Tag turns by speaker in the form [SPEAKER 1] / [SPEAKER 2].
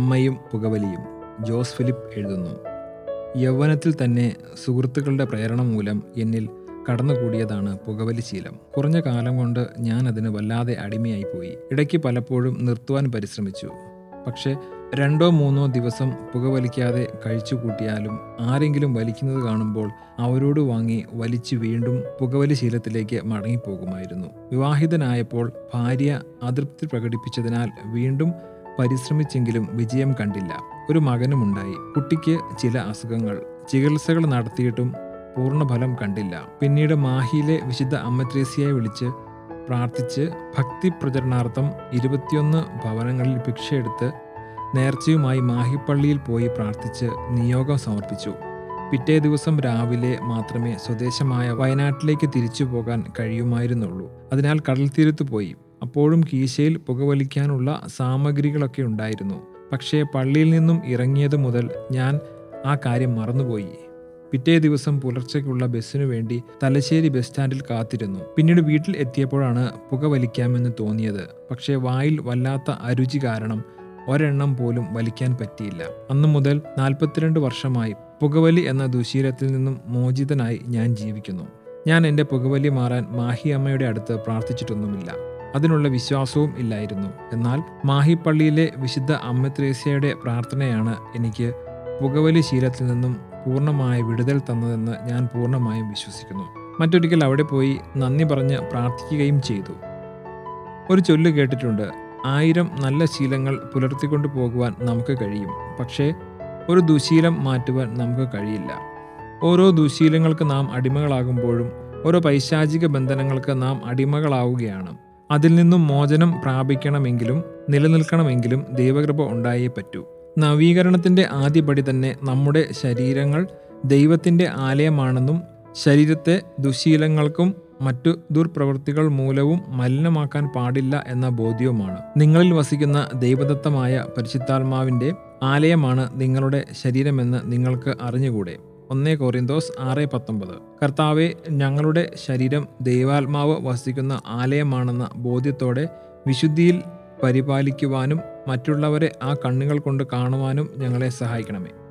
[SPEAKER 1] അമ്മയും പുകവലിയും ജോസ് ഫിലിപ്പ് എഴുതുന്നു യൗവനത്തിൽ തന്നെ സുഹൃത്തുക്കളുടെ പ്രേരണ മൂലം എന്നിൽ കടന്നുകൂടിയതാണ് പുകവലി ശീലം കുറഞ്ഞ കാലം കൊണ്ട് ഞാൻ അതിന് വല്ലാതെ അടിമയായിപ്പോയി ഇടയ്ക്ക് പലപ്പോഴും നിർത്തുവാൻ പരിശ്രമിച്ചു പക്ഷേ രണ്ടോ മൂന്നോ ദിവസം പുകവലിക്കാതെ കഴിച്ചു കൂട്ടിയാലും ആരെങ്കിലും വലിക്കുന്നത് കാണുമ്പോൾ അവരോട് വാങ്ങി വലിച്ചു വീണ്ടും പുകവലി ശീലത്തിലേക്ക് മടങ്ങിപ്പോകുമായിരുന്നു വിവാഹിതനായപ്പോൾ ഭാര്യ അതൃപ്തി പ്രകടിപ്പിച്ചതിനാൽ വീണ്ടും പരിശ്രമിച്ചെങ്കിലും വിജയം കണ്ടില്ല ഒരു മകനുമുണ്ടായി കുട്ടിക്ക് ചില അസുഖങ്ങൾ ചികിത്സകൾ നടത്തിയിട്ടും പൂർണ്ണഫലം കണ്ടില്ല പിന്നീട് മാഹിയിലെ വിശുദ്ധ അമ്മത്രേസ്യയെ വിളിച്ച് പ്രാർത്ഥിച്ച് ഭക്തി പ്രചരണാർത്ഥം ഇരുപത്തിയൊന്ന് ഭവനങ്ങളിൽ ഭിക്ഷയെടുത്ത് നേർച്ചയുമായി മാഹിപ്പള്ളിയിൽ പോയി പ്രാർത്ഥിച്ച് നിയോഗം സമർപ്പിച്ചു പിറ്റേ ദിവസം രാവിലെ മാത്രമേ സ്വദേശമായ വയനാട്ടിലേക്ക് തിരിച്ചു പോകാൻ കഴിയുമായിരുന്നുള്ളൂ അതിനാൽ കടൽ തീരത്ത് പോയി അപ്പോഴും കീശയിൽ പുകവലിക്കാനുള്ള സാമഗ്രികളൊക്കെ ഉണ്ടായിരുന്നു പക്ഷേ പള്ളിയിൽ നിന്നും ഇറങ്ങിയത് മുതൽ ഞാൻ ആ കാര്യം മറന്നുപോയി പിറ്റേ ദിവസം പുലർച്ചയ്ക്കുള്ള ബസ്സിനു വേണ്ടി തലശ്ശേരി ബസ് സ്റ്റാൻഡിൽ കാത്തിരുന്നു പിന്നീട് വീട്ടിൽ എത്തിയപ്പോഴാണ് പുക വലിക്കാമെന്ന് തോന്നിയത് പക്ഷേ വായിൽ വല്ലാത്ത അരുചി കാരണം ഒരെണ്ണം പോലും വലിക്കാൻ പറ്റിയില്ല അന്നു മുതൽ നാൽപ്പത്തിരണ്ട് വർഷമായി പുകവലി എന്ന ദുശീലത്തിൽ നിന്നും മോചിതനായി ഞാൻ ജീവിക്കുന്നു ഞാൻ എൻ്റെ പുകവലി മാറാൻ മാഹി അമ്മയുടെ അടുത്ത് പ്രാർത്ഥിച്ചിട്ടൊന്നുമില്ല അതിനുള്ള വിശ്വാസവും ഇല്ലായിരുന്നു എന്നാൽ മാഹി പള്ളിയിലെ വിശുദ്ധ അമ്മ ത്രേസ്യയുടെ പ്രാർത്ഥനയാണ് എനിക്ക് പുകവലി ശീലത്തിൽ നിന്നും പൂർണ്ണമായ വിടുതൽ തന്നതെന്ന് ഞാൻ പൂർണ്ണമായും വിശ്വസിക്കുന്നു മറ്റൊരിക്കൽ അവിടെ പോയി നന്ദി പറഞ്ഞ് പ്രാർത്ഥിക്കുകയും ചെയ്തു ഒരു ചൊല്ല് കേട്ടിട്ടുണ്ട് ആയിരം നല്ല ശീലങ്ങൾ പുലർത്തിക്കൊണ്ടു പോകുവാൻ നമുക്ക് കഴിയും പക്ഷേ ഒരു ദുശീലം മാറ്റുവാൻ നമുക്ക് കഴിയില്ല ഓരോ ദുശീലങ്ങൾക്ക് നാം അടിമകളാകുമ്പോഴും ഓരോ പൈശാചിക ബന്ധനങ്ങൾക്ക് നാം അടിമകളാവുകയാണ് അതിൽ നിന്നും മോചനം പ്രാപിക്കണമെങ്കിലും നിലനിൽക്കണമെങ്കിലും ദൈവകൃപ ഉണ്ടായേ പറ്റൂ നവീകരണത്തിന്റെ ആദ്യപടി തന്നെ നമ്മുടെ ശരീരങ്ങൾ ദൈവത്തിന്റെ ആലയമാണെന്നും ശരീരത്തെ ദുശീലങ്ങൾക്കും മറ്റു ദുർപ്രവൃത്തികൾ മൂലവും മലിനമാക്കാൻ പാടില്ല എന്ന ബോധ്യവുമാണ് നിങ്ങളിൽ വസിക്കുന്ന ദൈവദത്തമായ പരിശുദ്ധാത്മാവിന്റെ ആലയമാണ് നിങ്ങളുടെ ശരീരമെന്ന് നിങ്ങൾക്ക് അറിഞ്ഞുകൂടെ ഒന്നേ കോറിന്തോസ് ആറ് പത്തൊമ്പത് കർത്താവെ ഞങ്ങളുടെ ശരീരം ദൈവാത്മാവ് വസിക്കുന്ന ആലയമാണെന്ന ബോധ്യത്തോടെ വിശുദ്ധിയിൽ പരിപാലിക്കുവാനും മറ്റുള്ളവരെ ആ കണ്ണുകൾ കൊണ്ട് കാണുവാനും ഞങ്ങളെ സഹായിക്കണമേ